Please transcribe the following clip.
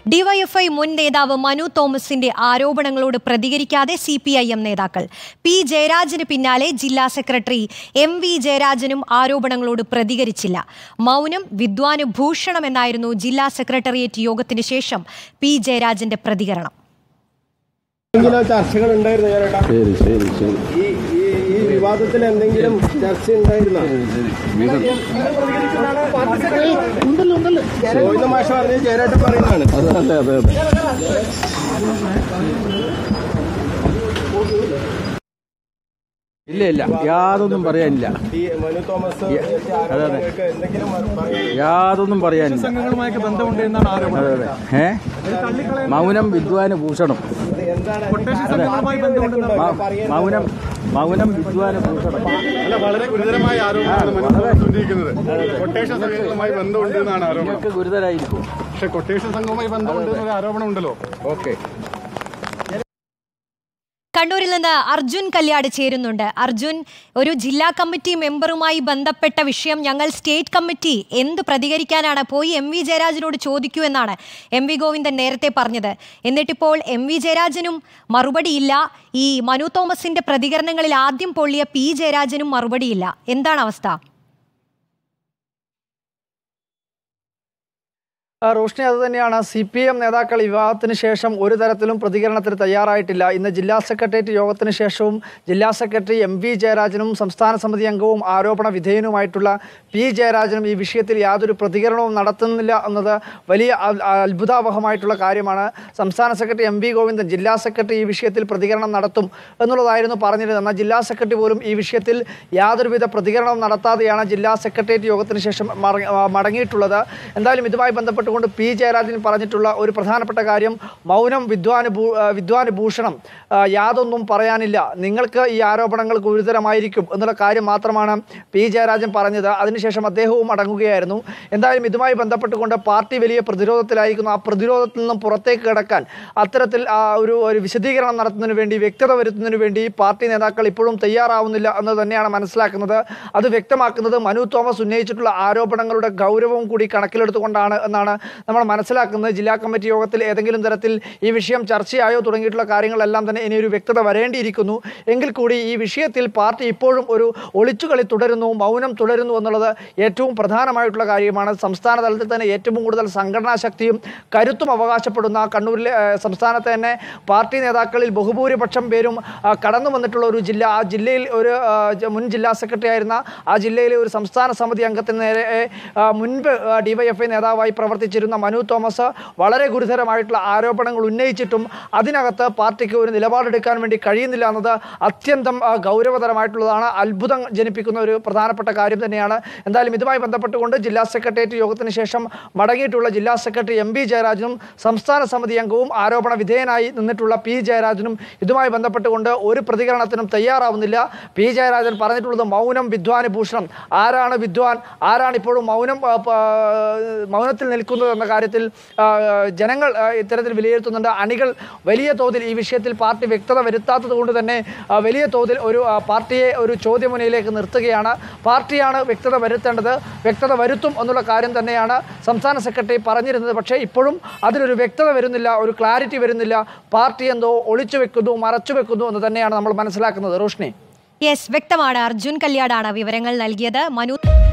DYFI മുൻ നേതാവ് മനു തോമസിന്റെ ആരോപണങ്ങളോട് പ്രതികരിക്കാതെ സി പി ഐ എം നേതാക്കൾ പി ജയരാജന് പിന്നാലെ ജില്ലാ സെക്രട്ടറി എം വി ജയരാജനും ആരോപണങ്ങളോട് പ്രതികരിച്ചില്ല മൗനം വിദ്വാന് ഭൂഷണം എന്നായിരുന്നു ജില്ലാ സെക്രട്ടേറിയറ്റ് യോഗത്തിന് ശേഷം പി ജയരാജന്റെ പ്രതികരണം എന്തെങ്കിലും ചർച്ചകൾ ഉണ്ടായിരുന്നു ചേട്ടാ ശരി ശരി ശരി ഈ ഈ ഈ വിവാദത്തിൽ എന്തെങ്കിലും ചർച്ച ഉണ്ടായിരുന്നോ ഗോവിന്ദ മാഷ പറഞ്ഞ് ചേരാട്ടൻ പറയുന്നതാണ് അതെ അതെ അതെ അതെ ഇല്ല ഇല്ല യാതൊന്നും പറയാനില്ല ഈ മനു തോമസ് അതെ അതെ എന്തെങ്കിലും പറയുന്നു യാതൊന്നും പറയാനില്ല സംഘങ്ങളുമായൊക്കെ ബന്ധമുണ്ട് എന്നാണ് ആരോപണം അതെ അതെ ഏ മൗനം വിദ്വാന് ഭൂഷണം എന്താണ് സംഘങ്ങളുമായി ബന്ധമുണ്ടെന്ന് മ- മൗനം മൗനം വിദ്വാന് ഭൂഷണം അല്ല വളരെ ഗുരുതരമായ ആരോപണമാണ് മനസ്സിലാക്കി ഉന്നയിക്കുന്നത് കൊട്ടേഷൻ സംഘങ്ങളുമായി ബന്ധമുണ്ട് എന്നാണ് ആരോപണം നിങ്ങൾക്ക് ഗുരുതരായിരിക്കും പക്ഷെ കൊട്ടേഷൻ സംഘവുമായി ബന്ധമുണ്ട് എന്നൊരു ആരോപണം ഉണ്ടല്ലോ ഓക്കെ കണ്ണൂരിൽ നിന്ന് അർജുൻ കല്യാട് ചേരുന്നുണ്ട് അർജുൻ ഒരു ജില്ലാ കമ്മിറ്റി മെമ്പറുമായി ബന്ധപ്പെട്ട വിഷയം ഞങ്ങൾ സ്റ്റേറ്റ് കമ്മിറ്റി എന്ത് പ്രതികരിക്കാനാണ് പോയി എം വി ജയരാജനോട് ചോദിക്കൂ എന്നാണ് എം വി ഗോവിന്ദൻ നേരത്തെ പറഞ്ഞത് എന്നിട്ടിപ്പോൾ എം വി ജയരാജനും മറുപടിയില്ല ഈ മനു തോമസിന്റെ പ്രതികരണങ്ങളിൽ ആദ്യം പൊള്ളിയ പി ജയരാജനും മറുപടിയില്ല എന്താണ് അവസ്ഥ ആ, റോഷ്നി അത് തന്നെയാണ് സി പി എം നേതാക്കൾ ഈ വിവാഹത്തിന് ശേഷം ഒരു തരത്തിലും പ്രതികരണത്തിന് തയ്യാറായിട്ടില്ല ഇന്ന് ജില്ലാ സെക്രട്ടേറിയറ്റ് യോഗത്തിന് ശേഷവും ജില്ലാ സെക്രട്ടറി എം വി ജയരാജനും സംസ്ഥാന സമിതി അംഗവും ആരോപണ വിധേയനുമായിട്ടുള്ള പി ജയരാജനും ഈ വിഷയത്തിൽ യാതൊരു പ്രതികരണവും നടത്തുന്നില്ല എന്നത് വലിയ അ- അത്ഭുതാവഹമായിട്ടുള്ള കാര്യമാണ് സംസ്ഥാന സെക്രട്ടറി എം വി ഗോവിന്ദൻ ജില്ലാ സെക്രട്ടറി ഈ വിഷയത്തിൽ പ്രതികരണം നടത്തും എന്നുള്ളതായിരുന്നു പറഞ്ഞിരുന്നത് എന്നാൽ ജില്ലാ സെക്രട്ടറി പോലും ഈ വിഷയത്തിൽ യാതൊരുവിധ പ്രതികരണവും നടത്താതെയാണ് ജില്ലാ സെക്രട്ടേറിയറ്റ് യോഗത്തിന് ശേഷം മറ- ആ, മടങ്ങിയിട്ടുള്ളത് എന്തായാലും ഇതുമായി ബന്ധപ്പെട്ടുകൊണ്ട് പി ജയരാജൻ പറഞ്ഞിട്ടുള്ള ഒരു പ്രധാനപ്പെട്ട കാര്യം മൗനം വിദ്വാന് ഭൂ ആ, വിദ്വാന് ഭൂഷണം ആ, യാതൊന്നും പറയാനില്ല നിങ്ങൾക്ക് ഈ ആരോപണങ്ങൾ ഗുരുതരമായിരിക്കും എന്നുള്ള കാര്യം മാത്രമാണ് പി ജയരാജൻ പറഞ്ഞത് അതിനുശേഷം അദ്ദേഹവും അടങ്ങുകയായിരുന്നു എന്തായാലും ഇതുമായി ബന്ധപ്പെട്ടുകൊണ്ട് പാർട്ടി വലിയ പ്രതിരോധത്തിലായിരിക്കുന്നു ആ പ്രതിരോധത്തിൽ നിന്നും പുറത്തേക്ക് കിടക്കാൻ അത്തരത്തിൽ ആ ഒരു ഒരു വിശദീകരണം നടത്തുന്നതിന് വേണ്ടി വ്യക്തത വരുത്തുന്നതിന് വേണ്ടി പാർട്ടി നേതാക്കൾ ഇപ്പോഴും തയ്യാറാവുന്നില്ല എന്ന് തന്നെയാണ് മനസ്സിലാക്കുന്നത് അത് വ്യക്തമാക്കുന്നത് മനു തോമസ് ഉന്നയിച്ചിട്ടുള്ള ആരോപണങ്ങളുടെ ഗൗരവവും കൂടി കണക്കിലെടുത്തുകൊണ്ടാണ് എന്നാണ് നമ്മൾ മനസ്സിലാക്കുന്നത് ജില്ലാ കമ്മിറ്റി യോഗത്തിൽ ഏതെങ്കിലും തരത്തിൽ ഈ വിഷയം ചർച്ചയായോ തുടങ്ങിയിട്ടുള്ള കാര്യങ്ങളെല്ലാം തന്നെ ഇനി ഒരു വ്യക്തത വരേണ്ടിയിരിക്കുന്നു എങ്കിൽ കൂടി ഈ വിഷയത്തിൽ പാർട്ടി ഇപ്പോഴും ഒരു ഒളിച്ചുകളി തുടരുന്നു മൗനം തുടരുന്നു എന്നുള്ളത് ഏറ്റവും പ്രധാനമായിട്ടുള്ള കാര്യമാണ് സംസ്ഥാന തലത്തിൽ തന്നെ ഏറ്റവും കൂടുതൽ സംഘടനാ ശക്തിയും കരുത്തും അവകാശപ്പെടുന്ന കണ്ണൂരിലെ ഏഹ്, സംസ്ഥാനത്തെ തന്നെ പാർട്ടി നേതാക്കളിൽ ബഹുഭൂരിപക്ഷം പേരും ആ, കടന്നു വന്നിട്ടുള്ള ഒരു ജില്ല ആ ജില്ലയിൽ ഒരു ആ, ജ- മുൻ ജില്ലാ സെക്രട്ടറി ആയിരുന്ന ആ ജില്ലയിലെ ഒരു സംസ്ഥാന സമിതി അംഗത്തിന് നേരെ ആ, മുൻപ് ഡിവൈഎഫ്ഐ നേതാവായി പ്രവർത്തിച്ചിരുന്ന മനു തോമസ് വളരെ ഗുരുതരമായിട്ടുള്ള ആരോപണങ്ങൾ ഉന്നയിച്ചിട്ടും അതിനകത്ത് പാർട്ടിക്ക് ഒരു നിലപാടെടുക്കാൻ വേണ്ടി കഴിയുന്നില്ല എന്നത് അത്യന്തം ആ, ഗൗരവതരമായിട്ടുള്ളതാണ് അത്ഭുതം ജനിപ്പിക്കുന്ന ഒരു പ്രധാനപ്പെട്ട കാര്യം തന്നെയാണ് എന്തായാലും ഇതുമായി ബന്ധപ്പെട്ടുകൊണ്ട് ജില്ലാ സെക്രട്ടേറിയറ്റ് യോഗത്തിന് ശേഷം മടങ്ങിയിട്ടുള്ള ജില്ലാ സെക്രട്ടറി എം പി ജയരാജനും സംസ്ഥാന സമിതി അംഗവും ആരോപണ വിധേയനായി നിന്നിട്ടുള്ള പി ജയരാജനും ഇതുമായി ബന്ധപ്പെട്ടുകൊണ്ട് ഒരു പ്രതികരണത്തിനും തയ്യാറാവുന്നില്ല പി ജയരാജൻ പറഞ്ഞിട്ടുള്ളത് മൗനം വിദ്വാന് ഭൂഷണം ആരാണ് വിദ്വാൻ ആരാണ് ഇപ്പോഴും മൗനം ആ, പ- മൗനത്തിൽ നിൽക്കുന്നത് എന്ന കാര്യത്തിൽ ആ, ജനങ്ങൾ ആ, ഇത്തരത്തിൽ വിലയിരുത്തുന്നുണ്ട് അണികൾ വലിയ തോതിൽ ഈ വിഷയത്തിൽ പാർട്ടി വ്യക്തത വരുത്താത്തത് കൊണ്ട് തന്നെ ആ, വലിയ തോതിൽ ഒരു ആ, പാർട്ടിയെ ഒരു ചോദ്യമുനയിലേക്ക് നിർത്തുകയാണ് പാർട്ടിയാണ് വ്യക്തത വരുത്തേണ്ടത് വ്യക്തത വരുത്തും എന്നുള്ള കാര്യം തന്നെയാണ് സംസ്ഥാന സെക്രട്ടറി പറഞ്ഞിരുന്നത് പക്ഷേ ഇപ്പോഴും അതിനൊരു വ്യക്തത വരുന്നില്ല ഒരു ക്ലാരിറ്റി വരുന്നില്ല പാർട്ടി എന്തോ ഒളിച്ചു വെക്കുന്നു മറച്ചു വെക്കുന്നു എന്ന് തന്നെയാണ് നമ്മൾ മനസ്സിലാക്കുന്നത് റോഷ്നി യെസ് വ്യക്തമാണ് അർജുൻ കല്യാടാണ് വിവരങ്ങൾ നൽകിയത് മനു